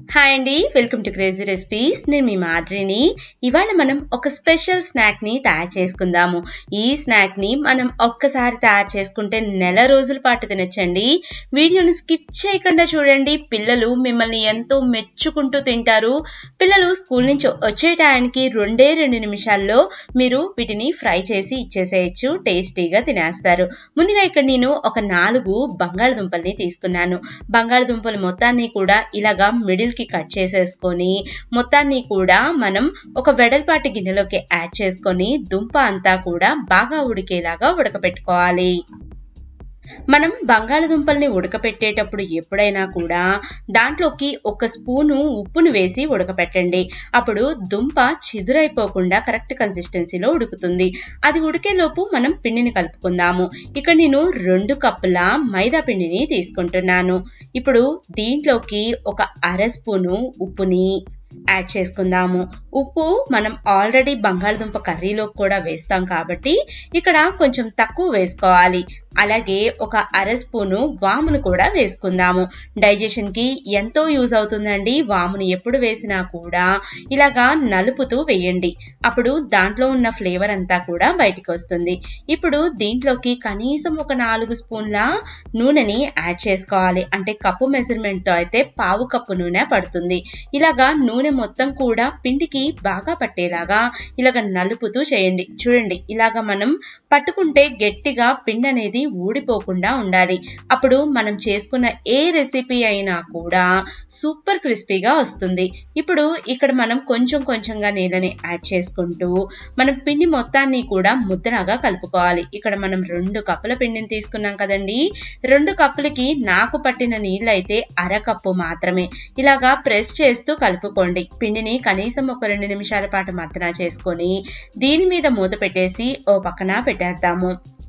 hi అండి welcome to crazy recipes నేను మీ మాదిరిని ఇవాళ మనం ఒక స్పెషల్ స్నాక్ ని తయారు చేసుకుందాము ఈ స్నాక్ ని మనం ఒక్కసారి తయారు చేసుకుంటే నెల రోజుల పాటు తినచ్చండి వీడియోని స్కిప్ చేయకుండా చూడండి పిల్లలు మిమ్మల్ని ఎంతో మెచ్చుకుంటూ తింటారు పిల్లలు స్కూల్ నుంచి వచ్చే టయానికి రెండే రెండు నిమిషాల్లో మీరు వీటిని ఫ్రై చేసి ఇచ్చేసేయచ్చు టేస్టీగా తినేస్తారు ముందుగా ఇక్కడ నేను ఒక నాలుగు బంగాళదుంపల్ని తీసుకున్నాను బంగాళదుంపలు మొత్తాన్ని కూడా ఇలాగా మిడిల్ కి కట్ చేసేసుకొని మొత్తాన్ని కూడా మనం ఒక వెడల్పాటి గిన్నెలోకి యాడ్ చేసుకొని దుంప అంతా కూడా బాగా ఉడికేలాగా ఉడకపెట్టుకోవాలి మనం బంగాళదుంపల్ని ఉడకపెట్టేటప్పుడు ఎప్పుడైనా కూడా దాంట్లోకి ఒక స్పూను ఉప్పును వేసి ఉడకపెట్టండి అప్పుడు దుంప చిదురైపోకుండా కరెక్ట్ కన్సిస్టెన్సీలో ఉడుకుతుంది అది ఉడికేలోపు మనం పిండిని కలుపుకుందాము ఇక్కడ నేను రెండు కప్పుల మైదా పిండిని తీసుకుంటున్నాను ఇప్పుడు దీంట్లోకి ఒక అర స్పూను ఉప్పుని యాడ్ చేసుకుందాము ఉప్పు మనం ఆల్రెడీ బంగాళదుంప కర్రీలో కూడా వేస్తాం కాబట్టి ఇక్కడ కొంచెం తక్కువ వేసుకోవాలి అలాగే ఒక అర స్పూను వామును కూడా వేసుకుందాము డైజెషన్కి ఎంతో యూజ్ అవుతుందండి వామును ఎప్పుడు వేసినా కూడా ఇలాగా నలుపుతూ వేయండి అప్పుడు దాంట్లో ఉన్న ఫ్లేవర్ అంతా కూడా బయటికి వస్తుంది ఇప్పుడు దీంట్లోకి కనీసం ఒక నాలుగు స్పూన్ల నూనెని యాడ్ చేసుకోవాలి అంటే కప్పు మెజర్మెంట్తో అయితే పావు కప్పు నూనె పడుతుంది ఇలాగా నూనె మొత్తం కూడా పిండికి బాగా పట్టేలాగా ఇలాగ నలుపుతూ చేయండి చూడండి ఇలాగ మనం పట్టుకుంటే గట్టిగా పిండి అనేది ఊడిపోకుండా ఉండాలి అప్పుడు మనం చేసుకున్న ఏ రెసిపీ అయినా కూడా సూపర్ క్రిస్పీగా వస్తుంది ఇప్పుడు ఇక్కడ మనం కొంచెం కొంచెంగా నీళ్ళని యాడ్ చేసుకుంటూ మనం పిండి మొత్తాన్ని కూడా ముద్దలాగా కలుపుకోవాలి ఇక్కడ మనం రెండు కప్పుల పిండిని తీసుకున్నాం కదండి రెండు కప్పులకి నాకు పట్టిన నీళ్ళు అయితే అరకప్పు మాత్రమే ఇలాగా ప్రెస్ చేస్తూ కలుపుకోండి పిండిని కనీసం ఒక రెండు నిమిషాల పాటు మద్దన చేసుకొని దీని మీద మూత పెట్టేసి ఓ పక్కన పెట్టేద్దాము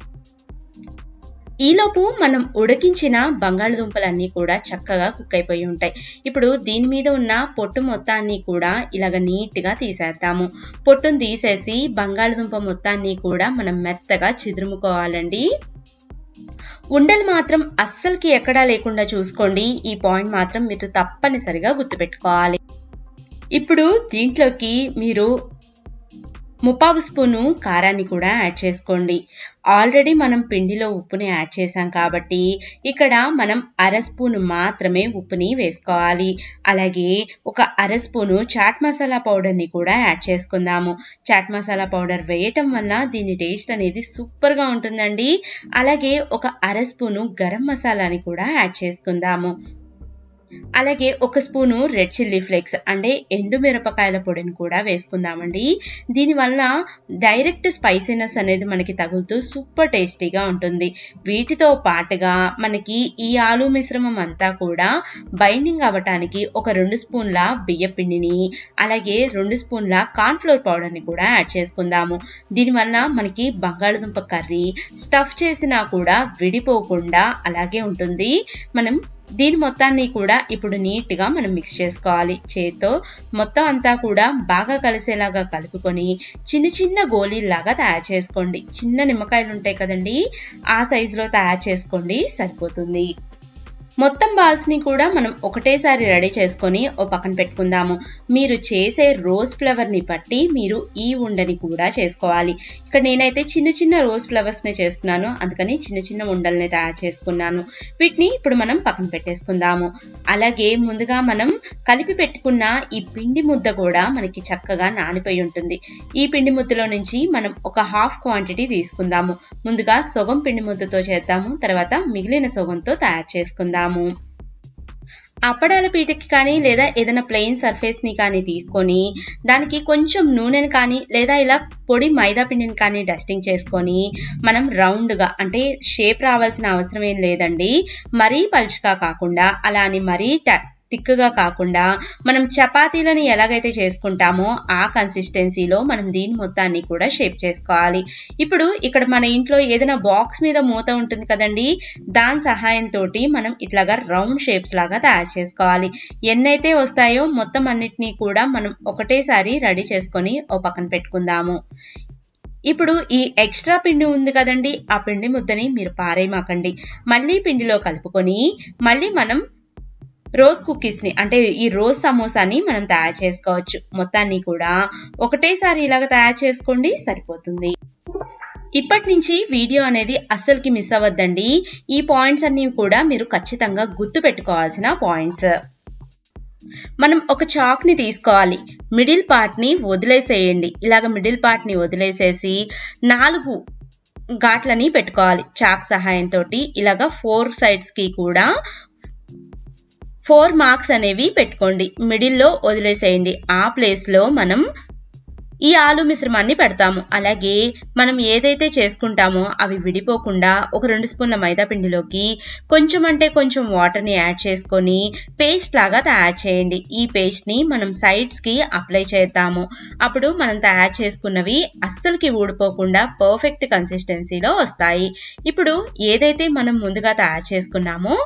ఈలోపు మనం ఉడికించిన బంగాళదుంపలన్నీ కూడా చక్కగా కుక్ అయిపోయి ఉంటాయి ఇప్పుడు దీని మీద ఉన్న పొట్టు మొత్తాన్ని కూడా ఇలాగ నీట్గా తీసేద్దాము పొట్టును తీసేసి బంగాళదుంప మొత్తాన్ని కూడా మనం మెత్తగా చిదురుముకోవాలండి ఉండలు మాత్రం అస్సలకి ఎక్కడా లేకుండా చూసుకోండి ఈ పాయింట్ మాత్రం మీరు తప్పనిసరిగా గుర్తుపెట్టుకోవాలి ఇప్పుడు దీంట్లోకి మీరు ముప్పావు స్పూను కారాన్ని కూడా యాడ్ చేసుకోండి ఆల్రెడీ మనం పిండిలో ఉప్పుని యాడ్ చేసాం కాబట్టి ఇక్కడ మనం అర స్పూను మాత్రమే ఉప్పుని వేసుకోవాలి అలాగే ఒక అర స్పూను చాట్ మసాలా పౌడర్ని కూడా యాడ్ చేసుకుందాము చాట్ మసాలా పౌడర్ వేయటం వల్ల దీని టేస్ట్ అనేది సూపర్గా ఉంటుందండి అలాగే ఒక అర స్పూను గరం మసాలాని కూడా యాడ్ చేసుకుందాము అలాగే ఒక స్పూను రెడ్ చిల్లీ ఫ్లేక్స్ అంటే ఎండు మిరపకాయల పొడిని కూడా వేసుకుందామండి దీనివల్ల డైరెక్ట్ స్పైసీనెస్ అనేది మనకి తగులుతూ సూపర్ టేస్టీగా ఉంటుంది వీటితో పాటుగా మనకి ఈ ఆలు మిశ్రమం అంతా కూడా బైండింగ్ అవ్వటానికి ఒక రెండు స్పూన్ల బియ్య పిండిని అలాగే రెండు స్పూన్ల కార్న్ఫ్లోర్ పౌడర్ని కూడా యాడ్ చేసుకుందాము దీనివల్ల మనకి బంగాళదుంప కర్రీ స్టఫ్ చేసినా కూడా విడిపోకుండా అలాగే ఉంటుంది మనం దీని మొత్తాన్ని కూడా ఇప్పుడు నీట్గా మనం మిక్స్ చేసుకోవాలి చేత్తో మొత్తం అంతా కూడా బాగా కలిసేలాగా కలుపుకొని చిన్న చిన్న గోళీల్లాగా తయారు చేసుకోండి చిన్న నిమ్మకాయలు ఉంటాయి కదండి ఆ సైజులో తయారు చేసుకోండి సరిపోతుంది మొత్తం బాల్స్ని కూడా మనం ఒకటేసారి రెడీ చేసుకొని ఓ పక్కన పెట్టుకుందాము మీరు చేసే రోజ్ ఫ్లవర్ని బట్టి మీరు ఈ ఉండని కూడా చేసుకోవాలి ఇక్కడ నేనైతే చిన్న చిన్న రోజ్ ఫ్లవర్స్ని చేస్తున్నాను అందుకని చిన్న చిన్న ఉండల్ని తయారు చేసుకున్నాను వీటిని ఇప్పుడు మనం పక్కన పెట్టేసుకుందాము అలాగే ముందుగా మనం కలిపి పెట్టుకున్న ఈ పిండి ముద్ద కూడా మనకి చక్కగా నానిపోయి ఉంటుంది ఈ పిండి ముద్దలో నుంచి మనం ఒక హాఫ్ క్వాంటిటీ తీసుకుందాము ముందుగా సొగం పిండి ముద్దతో చేద్దాము తర్వాత మిగిలిన సొగంతో తయారు చేసుకుందాము అప్పడాల పీటకి కానీ లేదా ఏదైనా ప్లెయిన్ సర్ఫేస్ని కానీ తీసుకొని దానికి కొంచెం నూనెని కానీ లేదా ఇలా పొడి మైదా పిండిని కానీ డస్టింగ్ చేసుకొని మనం రౌండ్గా అంటే షేప్ రావాల్సిన అవసరం ఏం లేదండి మరీ పలుచగా కాకుండా అలా అని మరీ థిక్గా కాకుండా మనం చపాతీలను ఎలాగైతే చేసుకుంటామో ఆ కన్సిస్టెన్సీలో మనం దీని మొత్తాన్ని కూడా షేప్ చేసుకోవాలి ఇప్పుడు ఇక్కడ మన ఇంట్లో ఏదైనా బాక్స్ మీద మూత ఉంటుంది కదండి దాని సహాయంతో మనం ఇట్లాగా రౌండ్ షేప్స్ లాగా తయారు చేసుకోవాలి ఎన్నైతే వస్తాయో మొత్తం అన్నిటినీ కూడా మనం ఒకటేసారి రెడీ చేసుకొని ఓ పక్కన పెట్టుకుందాము ఇప్పుడు ఈ ఎక్స్ట్రా పిండి ఉంది కదండి ఆ పిండి ముద్దని మీరు పారేయమాకండి మళ్ళీ పిండిలో కలుపుకొని మళ్ళీ మనం రోజ్ కుకీస్ని అంటే ఈ రోజ్ సమోసాని మనం తయారు చేసుకోవచ్చు మొత్తాన్ని కూడా ఒకటేసారి ఇలాగ తయారు చేసుకోండి సరిపోతుంది ఇప్పటి నుంచి వీడియో అనేది అస్సలకి మిస్ అవ్వద్దండి ఈ పాయింట్స్ అన్ని కూడా మీరు ఖచ్చితంగా గుర్తు పెట్టుకోవాల్సిన పాయింట్స్ మనం ఒక చాక్ ని తీసుకోవాలి మిడిల్ పార్ట్ ని వదిలేసేయండి ఇలాగ మిడిల్ పార్ట్ ని వదిలేసేసి నాలుగు ఘాట్లని పెట్టుకోవాలి చాక్ సహాయంతో ఇలాగ ఫోర్ సైడ్స్ కి కూడా ఫోర్ మార్క్స్ అనేవి పెట్టుకోండి మిడిల్లో వదిలేసేయండి ఆ ప్లేస్లో మనం ఈ ఆలు మిశ్రమాన్ని పెడతాము అలాగే మనం ఏదైతే చేసుకుంటామో అవి విడిపోకుండా ఒక రెండు స్పూన్ల మైదా పిండిలోకి కొంచెం అంటే కొంచెం వాటర్ని యాడ్ చేసుకొని పేస్ట్ లాగా తయారు చేయండి ఈ పేస్ట్ని మనం సైడ్స్కి అప్లై చేద్దాము అప్పుడు మనం తయారు చేసుకున్నవి అస్సలకి ఊడిపోకుండా పర్ఫెక్ట్ కన్సిస్టెన్సీలో వస్తాయి ఇప్పుడు ఏదైతే మనం ముందుగా తయారు చేసుకున్నామో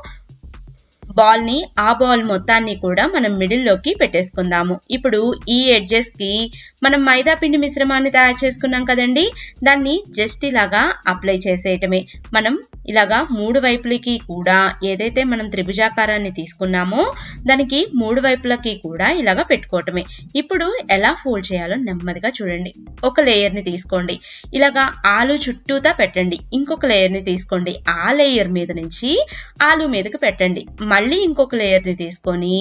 బాల్ ని ఆ బాల్ మొత్తాన్ని కూడా మనం మిడిల్లోకి పెట్టేసుకుందాము ఇప్పుడు ఈ ఎడ్జెస్ కి మనం మైదా పిండి మిశ్రమాన్ని తయారు చేసుకున్నాం కదండి దాన్ని జస్ట్ ఇలాగా అప్లై చేసేయటమే మనం ఇలాగా మూడు వైపులకి కూడా ఏదైతే మనం త్రిభుజాకారాన్ని తీసుకున్నామో దానికి మూడు వైపులకి కూడా ఇలాగా పెట్టుకోవటమే ఇప్పుడు ఎలా ఫోల్డ్ చేయాలో నెమ్మదిగా చూడండి ఒక లేయర్ ని తీసుకోండి ఇలాగా ఆలు చుట్టూతా పెట్టండి ఇంకొక లేయర్ ని తీసుకోండి ఆ లేయర్ మీద నుంచి ఆలు మీదకి పెట్టండి మళ్ళీ ఇంకొక లేయర్ని తీసుకొని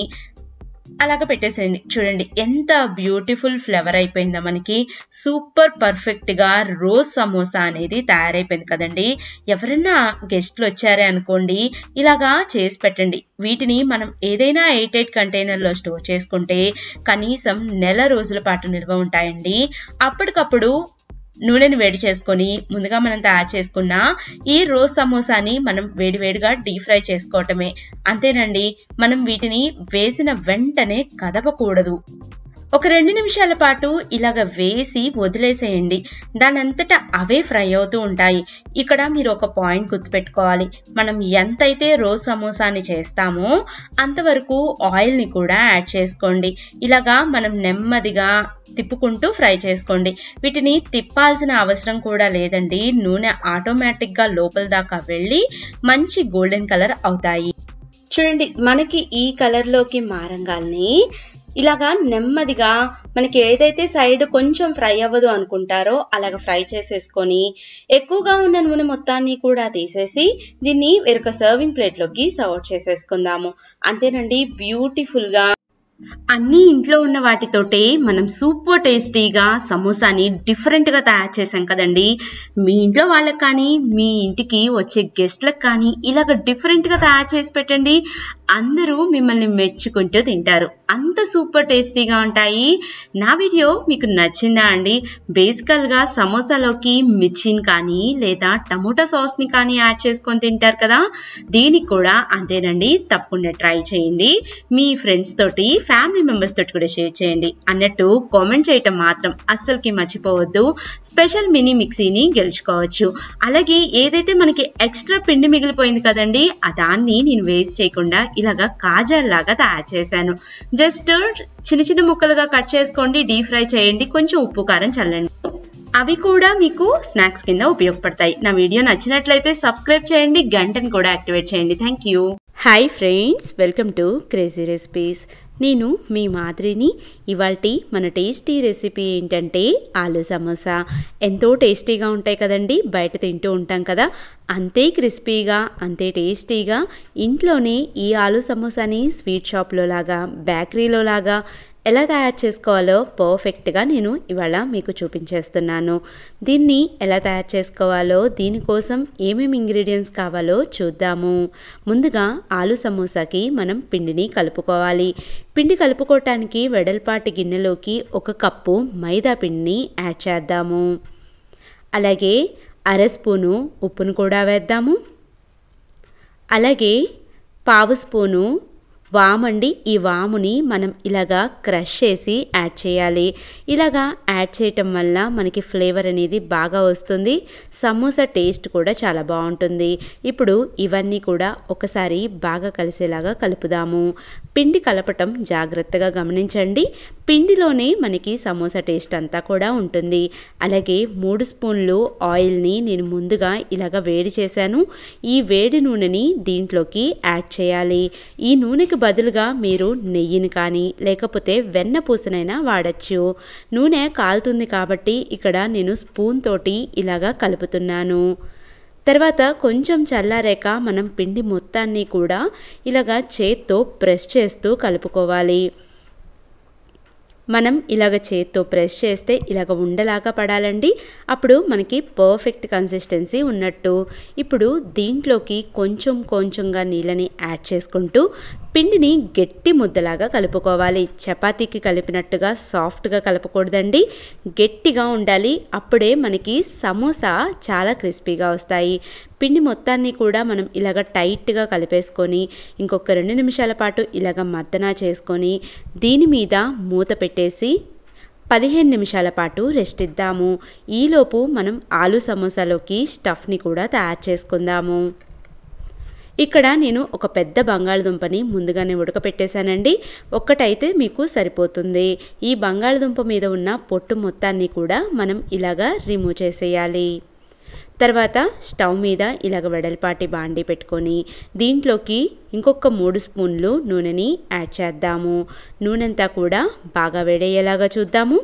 అలాగ పెట్టేసేయండి చూడండి ఎంత బ్యూటిఫుల్ ఫ్లేవర్ అయిపోయిందో మనకి సూపర్ పర్ఫెక్ట్గా రోజ్ సమోసా అనేది తయారైపోయింది కదండి ఎవరైనా గెస్ట్లు వచ్చారే అనుకోండి ఇలాగా చేసి పెట్టండి వీటిని మనం ఏదైనా ఎయిట్ ఎయిట్ కంటైనర్లో స్టోర్ చేసుకుంటే కనీసం నెల రోజుల పాటు నిల్వ ఉంటాయండి అప్పటికప్పుడు నూనెని వేడి చేసుకొని ముందుగా మనం తయారు చేసుకున్న ఈ రోజ్ సమోసాని మనం వేడివేడిగా డీప్ ఫ్రై చేసుకోవటమే అంతేనండి మనం వీటిని వేసిన వెంటనే కదపకూడదు ఒక రెండు నిమిషాల పాటు ఇలాగ వేసి వదిలేసేయండి దానంతటా అవే ఫ్రై అవుతూ ఉంటాయి ఇక్కడ మీరు ఒక పాయింట్ గుర్తుపెట్టుకోవాలి మనం ఎంతైతే రోజ్ సమోసాని చేస్తామో అంతవరకు ఆయిల్ని కూడా యాడ్ చేసుకోండి ఇలాగా మనం నెమ్మదిగా తిప్పుకుంటూ ఫ్రై చేసుకోండి వీటిని తిప్పాల్సిన అవసరం కూడా లేదండి నూనె ఆటోమేటిక్గా లోపల దాకా వెళ్ళి మంచి గోల్డెన్ కలర్ అవుతాయి చూడండి మనకి ఈ కలర్లోకి మారంగాల్ని ఇలాగా నెమ్మదిగా మనకి ఏదైతే సైడ్ కొంచెం ఫ్రై అవ్వదు అనుకుంటారో అలాగ ఫ్రై చేసేసుకొని ఎక్కువగా ఉన్న నూనె మొత్తాన్ని కూడా తీసేసి దీన్ని వేరొక సర్వింగ్ ప్లేట్లోకి సర్వ్ చేసేసుకుందాము అంతేనండి బ్యూటిఫుల్గా అన్ని ఇంట్లో ఉన్న వాటితోటే మనం సూపర్ టేస్టీగా సమోసాని డిఫరెంట్గా తయారు చేసాం కదండి మీ ఇంట్లో వాళ్ళకి కానీ మీ ఇంటికి వచ్చే గెస్ట్లకు కానీ ఇలాగ డిఫరెంట్గా తయారు చేసి పెట్టండి అందరూ మిమ్మల్ని మెచ్చుకుంటూ తింటారు అంత సూపర్ టేస్టీగా ఉంటాయి నా వీడియో మీకు నచ్చిందా అండి బేసికల్గా సమోసాలోకి మిర్చిని కానీ లేదా టమోటా సాస్ని కానీ యాడ్ చేసుకొని తింటారు కదా దీనికి కూడా అంతేనండి తప్పకుండా ట్రై చేయండి మీ ఫ్రెండ్స్ తోటి ఫ్యామిలీ మెంబర్స్ తోటి కూడా షేర్ చేయండి అన్నట్టు కామెంట్ చేయటం మాత్రం అస్సలకి మర్చిపోవద్దు స్పెషల్ మినీ మిక్సీని గెలుచుకోవచ్చు అలాగే ఏదైతే మనకి ఎక్స్ట్రా పిండి మిగిలిపోయింది కదండి ఆ దాన్ని నేను వేస్ట్ చేయకుండా ఇలాగా కాజాల్లాగా తయారు చేశాను జస్ట్ చిన్న చిన్న ముక్కలుగా కట్ చేసుకోండి డీప్ ఫ్రై చేయండి కొంచెం ఉప్పు కారం చల్లండి అవి కూడా మీకు స్నాక్స్ కింద ఉపయోగపడతాయి నా వీడియో నచ్చినట్లయితే సబ్స్క్రైబ్ చేయండి గంటని కూడా యాక్టివేట్ చేయండి thank you hi friends welcome to crazy recipes నేను మీ మాదిరిని ఇవాల్టి మన టేస్టీ రెసిపీ ఏంటంటే ఆలు సమోసా ఎంతో టేస్టీగా ఉంటాయి కదండి బయట తింటూ ఉంటాం కదా అంతే క్రిస్పీగా అంతే టేస్టీగా ఇంట్లోనే ఈ ఆలు సమోసాని స్వీట్ షాప్లో లాగా బేకరీలో లాగా ఎలా తయారు చేసుకోవాలో పర్ఫెక్ట్గా నేను ఇవాళ మీకు చూపించేస్తున్నాను దీన్ని ఎలా తయారు చేసుకోవాలో దీనికోసం ఏమేమి ఇంగ్రీడియంట్స్ కావాలో చూద్దాము ముందుగా ఆలు సమోసాకి మనం పిండిని కలుపుకోవాలి పిండి కలుపుకోవటానికి వెడల్పాటి గిన్నెలోకి ఒక కప్పు మైదా పిండిని యాడ్ చేద్దాము అలాగే అర స్పూను ఉప్పును కూడా వేద్దాము అలాగే పావు స్పూను వామండి ఈ వాముని మనం ఇలాగా క్రష్ చేసి యాడ్ చేయాలి ఇలాగా యాడ్ చేయటం వల్ల మనకి ఫ్లేవర్ అనేది బాగా వస్తుంది సమోసా టేస్ట్ కూడా చాలా బాగుంటుంది ఇప్పుడు ఇవన్నీ కూడా ఒకసారి బాగా కలిసేలాగా కలుపుదాము పిండి కలపటం జాగ్రత్తగా గమనించండి పిండిలోనే మనకి సమోసా టేస్ట్ అంతా కూడా ఉంటుంది అలాగే మూడు స్పూన్లు ఆయిల్ని నేను ముందుగా ఇలాగ వేడి చేశాను ఈ వేడి నూనెని దీంట్లోకి యాడ్ చేయాలి ఈ నూనెకి బదులుగా మీరు నెయ్యిని కానీ లేకపోతే వెన్న పూసనైనా వాడచ్చు నూనె కాలుతుంది కాబట్టి ఇక్కడ నేను స్పూన్ తోటి ఇలాగా కలుపుతున్నాను తర్వాత కొంచెం చల్లారాక మనం పిండి మొత్తాన్ని కూడా ఇలాగా చేత్తో ప్రెస్ చేస్తూ కలుపుకోవాలి మనం ఇలాగ చేత్తో ప్రెస్ చేస్తే ఇలాగ ఉండలాగా పడాలండి అప్పుడు మనకి పర్ఫెక్ట్ కన్సిస్టెన్సీ ఉన్నట్టు ఇప్పుడు దీంట్లోకి కొంచెం కొంచెంగా నీళ్ళని యాడ్ చేసుకుంటూ పిండిని గట్టి ముద్దలాగా కలుపుకోవాలి చపాతీకి కలిపినట్టుగా సాఫ్ట్గా కలపకూడదండి గట్టిగా ఉండాలి అప్పుడే మనకి సమోసా చాలా క్రిస్పీగా వస్తాయి పిండి మొత్తాన్ని కూడా మనం ఇలాగ టైట్గా కలిపేసుకొని ఇంకొక రెండు నిమిషాల పాటు ఇలాగ మద్దన చేసుకొని దీని మీద మూత పెట్టేసి పదిహేను నిమిషాల పాటు రెస్ట్ ఇద్దాము ఈలోపు మనం ఆలు సమోసాలోకి స్టఫ్ని కూడా తయారు చేసుకుందాము ఇక్కడ నేను ఒక పెద్ద బంగాళదుంపని ముందుగానే ఉడకపెట్టేశానండి ఒక్కటైతే మీకు సరిపోతుంది ఈ బంగాళదుంప మీద ఉన్న పొట్టు మొత్తాన్ని కూడా మనం ఇలాగా రిమూవ్ చేసేయాలి తర్వాత స్టవ్ మీద ఇలాగ వెడల్పాటి బాండి పెట్టుకొని దీంట్లోకి ఇంకొక మూడు స్పూన్లు నూనెని యాడ్ చేద్దాము నూనెంతా కూడా బాగా వేడయ్యేలాగా చూద్దాము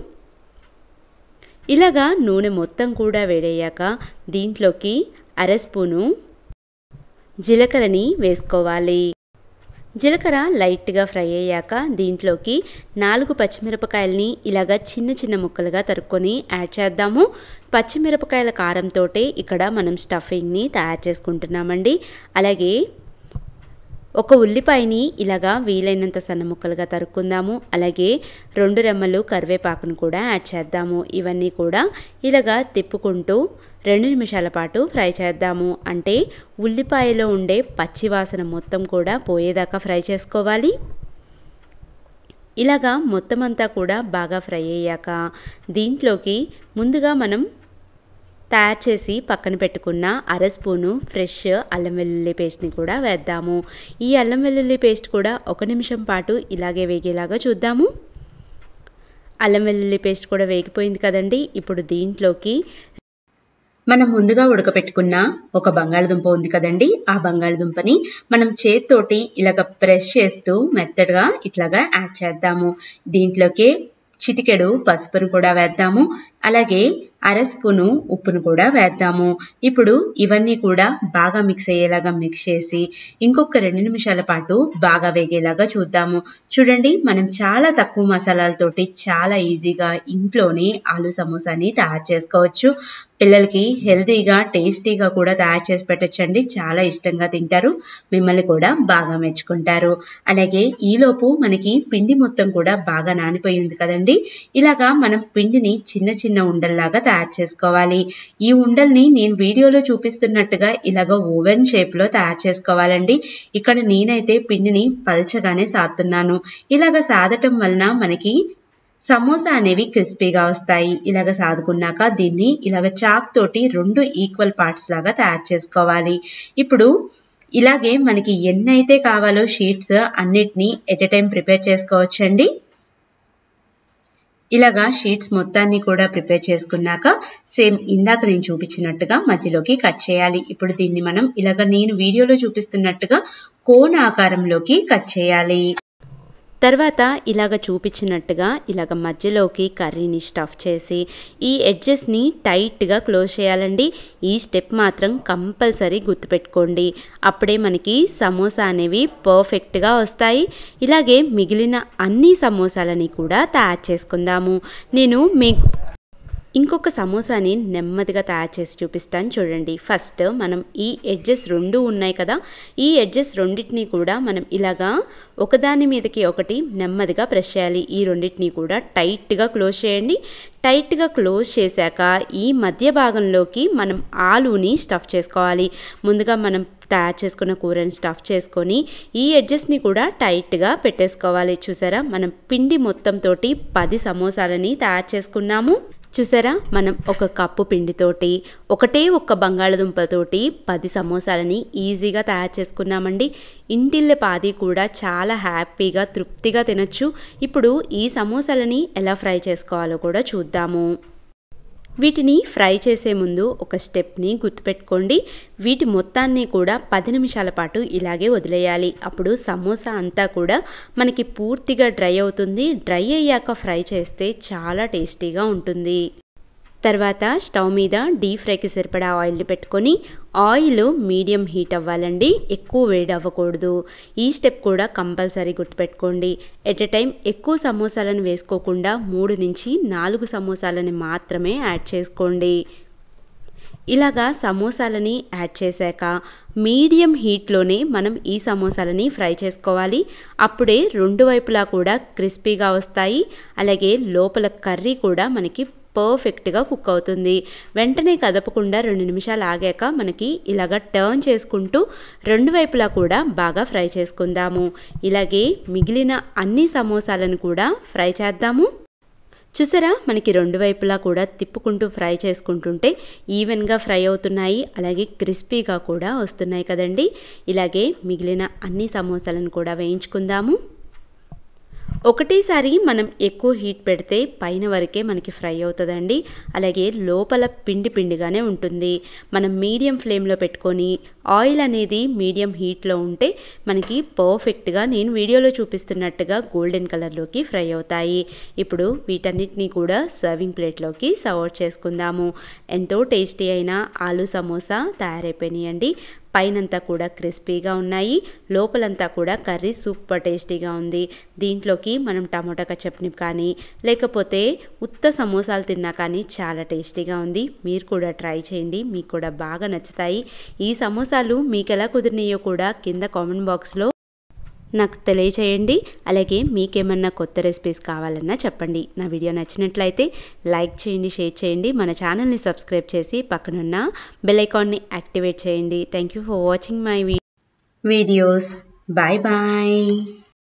ఇలాగా నూనె మొత్తం కూడా వేడయ్యాక దీంట్లోకి అర స్పూను జీలకర్రని వేసుకోవాలి జీలకర్ర లైట్గా ఫ్రై అయ్యాక దీంట్లోకి నాలుగు పచ్చిమిరపకాయలని ఇలాగ చిన్న చిన్న ముక్కలుగా తరుక్కొని యాడ్ చేద్దాము పచ్చిమిరపకాయల కారంతో ఇక్కడ మనం స్టఫింగ్ని తయారు చేసుకుంటున్నామండి అలాగే ఒక ఉల్లిపాయని ఇలాగా వీలైనంత సన్న ముక్కలుగా తరుక్కుందాము అలాగే రెండు రెమ్మలు కరివేపాకును కూడా యాడ్ చేద్దాము ఇవన్నీ కూడా ఇలాగా తిప్పుకుంటూ రెండు నిమిషాల పాటు ఫ్రై చేద్దాము అంటే ఉల్లిపాయలో ఉండే పచ్చివాసన మొత్తం కూడా పోయేదాకా ఫ్రై చేసుకోవాలి ఇలాగా మొత్తం అంతా కూడా బాగా ఫ్రై అయ్యాక దీంట్లోకి ముందుగా మనం తయారు చేసి పక్కన పెట్టుకున్న అర స్పూను ఫ్రెష్ అల్లం వెల్లుల్లి పేస్ట్ని కూడా వేద్దాము ఈ అల్లం వెల్లుల్లి పేస్ట్ కూడా ఒక నిమిషం పాటు ఇలాగే వేగేలాగా చూద్దాము అల్లం వెల్లుల్లి పేస్ట్ కూడా వేగిపోయింది కదండి ఇప్పుడు దీంట్లోకి మనం ముందుగా ఉడకపెట్టుకున్న ఒక బంగాళదుంప ఉంది కదండి ఆ బంగాళదుంపని మనం చేత్తోటి ఇలాగ ప్రెస్ చేస్తూ మెత్తడ్గా ఇట్లాగా యాడ్ చేద్దాము దీంట్లోకి చిటికెడు పసుపును కూడా వేద్దాము అలాగే అర స్పూను ఉప్పును కూడా వేద్దాము ఇప్పుడు ఇవన్నీ కూడా బాగా మిక్స్ అయ్యేలాగా మిక్స్ చేసి ఇంకొక రెండు నిమిషాల పాటు బాగా వేగేలాగా చూద్దాము చూడండి మనం చాలా తక్కువ మసాలాలతోటి చాలా ఈజీగా ఇంట్లోనే ఆలు సమోసాని తయారు చేసుకోవచ్చు పిల్లలకి హెల్తీగా టేస్టీగా కూడా తయారు చేసి పెట్టచ్చండి చాలా ఇష్టంగా తింటారు మిమ్మల్ని కూడా బాగా మెచ్చుకుంటారు అలాగే ఈలోపు మనకి పిండి మొత్తం కూడా బాగా నానిపోయి ఉంది కదండి ఇలాగా మనం పిండిని చిన్న చిన్న ఉండల్లాగా తయారు చేసుకోవాలి ఈ ఉండల్ని నేను వీడియోలో చూపిస్తున్నట్టుగా ఇలాగ ఓవెన్ షేప్ లో తయారు చేసుకోవాలండి ఇక్కడ నేనైతే పిండిని పల్చగానే సాతున్నాను ఇలాగ సాదటం వలన మనకి సమోసా అనేవి క్రిస్పీగా వస్తాయి ఇలాగ సాదుకున్నాక దీన్ని ఇలాగ చాక్ తోటి రెండు ఈక్వల్ పార్ట్స్ లాగా తయారు చేసుకోవాలి ఇప్పుడు ఇలాగే మనకి ఎన్నైతే కావాలో షీట్స్ అన్నిటినీ ఎట్ ఎ టైం ప్రిపేర్ చేసుకోవచ్చండి ఇలాగా షీట్స్ మొత్తాన్ని కూడా ప్రిపేర్ చేసుకున్నాక సేమ్ ఇందాక నేను చూపించినట్టుగా మధ్యలోకి కట్ చేయాలి ఇప్పుడు దీన్ని మనం ఇలాగ నేను వీడియోలో చూపిస్తున్నట్టుగా కోన్ ఆకారంలోకి కట్ చేయాలి తర్వాత ఇలాగ చూపించినట్టుగా ఇలాగ మధ్యలోకి కర్రీని స్టఫ్ చేసి ఈ ఎడ్జెస్ని టైట్గా క్లోజ్ చేయాలండి ఈ స్టెప్ మాత్రం కంపల్సరీ గుర్తుపెట్టుకోండి అప్పుడే మనకి సమోసా అనేవి పర్ఫెక్ట్గా వస్తాయి ఇలాగే మిగిలిన అన్ని సమోసాలని కూడా తయారు చేసుకుందాము నేను మీకు ఇంకొక సమోసాని నెమ్మదిగా తయారు చేసి చూపిస్తాను చూడండి ఫస్ట్ మనం ఈ ఎడ్జెస్ రెండు ఉన్నాయి కదా ఈ ఎడ్జెస్ రెండింటిని కూడా మనం ఇలాగా ఒకదాని మీదకి ఒకటి నెమ్మదిగా ప్రెస్ చేయాలి ఈ రెండింటిని కూడా టైట్గా క్లోజ్ చేయండి టైట్గా క్లోజ్ చేశాక ఈ మధ్య భాగంలోకి మనం ఆలుని స్టఫ్ చేసుకోవాలి ముందుగా మనం తయారు చేసుకున్న కూరని స్టఫ్ చేసుకొని ఈ ఎడ్జెస్ని కూడా టైట్గా పెట్టేసుకోవాలి చూసారా మనం పిండి మొత్తంతో పది సమోసాలని తయారు చేసుకున్నాము చూసారా మనం ఒక కప్పు పిండితోటి ఒకటే ఒక్క బంగాళదుంపతోటి పది సమోసాలని ఈజీగా తయారు చేసుకున్నామండి ఇంటిల్లే పాది కూడా చాలా హ్యాపీగా తృప్తిగా తినచ్చు ఇప్పుడు ఈ సమోసాలని ఎలా ఫ్రై చేసుకోవాలో కూడా చూద్దాము వీటిని ఫ్రై చేసే ముందు ఒక స్టెప్ని గుర్తుపెట్టుకోండి వీటి మొత్తాన్ని కూడా పది నిమిషాల పాటు ఇలాగే వదిలేయాలి అప్పుడు సమోసా అంతా కూడా మనకి పూర్తిగా డ్రై అవుతుంది డ్రై అయ్యాక ఫ్రై చేస్తే చాలా టేస్టీగా ఉంటుంది తర్వాత స్టవ్ మీద డీప్ ఫ్రైకి సరిపడా ఆయిల్ని పెట్టుకొని ఆయిల్ మీడియం హీట్ అవ్వాలండి ఎక్కువ వేడి అవ్వకూడదు ఈ స్టెప్ కూడా కంపల్సరీ గుర్తుపెట్టుకోండి ఎట్ ఎ టైం ఎక్కువ సమోసాలను వేసుకోకుండా మూడు నుంచి నాలుగు సమోసాలని మాత్రమే యాడ్ చేసుకోండి ఇలాగా సమోసాలని యాడ్ చేశాక మీడియం హీట్లోనే మనం ఈ సమోసాలని ఫ్రై చేసుకోవాలి అప్పుడే రెండు వైపులా కూడా క్రిస్పీగా వస్తాయి అలాగే లోపల కర్రీ కూడా మనకి పర్ఫెక్ట్గా కుక్ అవుతుంది వెంటనే కదపకుండా రెండు నిమిషాలు ఆగాక మనకి ఇలాగ టర్న్ చేసుకుంటూ రెండు వైపులా కూడా బాగా ఫ్రై చేసుకుందాము ఇలాగే మిగిలిన అన్ని సమోసాలను కూడా ఫ్రై చేద్దాము చూసారా మనకి రెండు వైపులా కూడా తిప్పుకుంటూ ఫ్రై చేసుకుంటుంటే ఈవెన్గా ఫ్రై అవుతున్నాయి అలాగే క్రిస్పీగా కూడా వస్తున్నాయి కదండి ఇలాగే మిగిలిన అన్ని సమోసాలను కూడా వేయించుకుందాము ఒకటేసారి మనం ఎక్కువ హీట్ పెడితే పైన వరకే మనకి ఫ్రై అవుతుందండి అలాగే లోపల పిండి పిండిగానే ఉంటుంది మనం మీడియం ఫ్లేమ్లో పెట్టుకొని ఆయిల్ అనేది మీడియం హీట్లో ఉంటే మనకి పర్ఫెక్ట్గా నేను వీడియోలో చూపిస్తున్నట్టుగా గోల్డెన్ కలర్లోకి ఫ్రై అవుతాయి ఇప్పుడు వీటన్నిటిని కూడా సర్వింగ్ ప్లేట్లోకి సర్వ్ చేసుకుందాము ఎంతో టేస్టీ అయిన ఆలు సమోసా తయారైపోయినాయండి పైనంతా కూడా క్రిస్పీగా ఉన్నాయి లోపలంతా కూడా కర్రీ సూపర్ టేస్టీగా ఉంది దీంట్లోకి మనం టమోటా చట్నీ కానీ లేకపోతే ఉత్త సమోసాలు తిన్నా కానీ చాలా టేస్టీగా ఉంది మీరు కూడా ట్రై చేయండి మీకు కూడా బాగా నచ్చుతాయి ఈ సమోసాలు మీకు ఎలా కుదిరినాయో కూడా కింద కామెంట్ బాక్స్లో నాకు తెలియచేయండి అలాగే మీకేమన్నా కొత్త రెసిపీస్ కావాలన్నా చెప్పండి నా వీడియో నచ్చినట్లయితే లైక్ చేయండి షేర్ చేయండి మన ఛానల్ని సబ్స్క్రైబ్ చేసి పక్కనున్న బెల్ ఐకాన్ని యాక్టివేట్ చేయండి thank you for watching my videos bye bye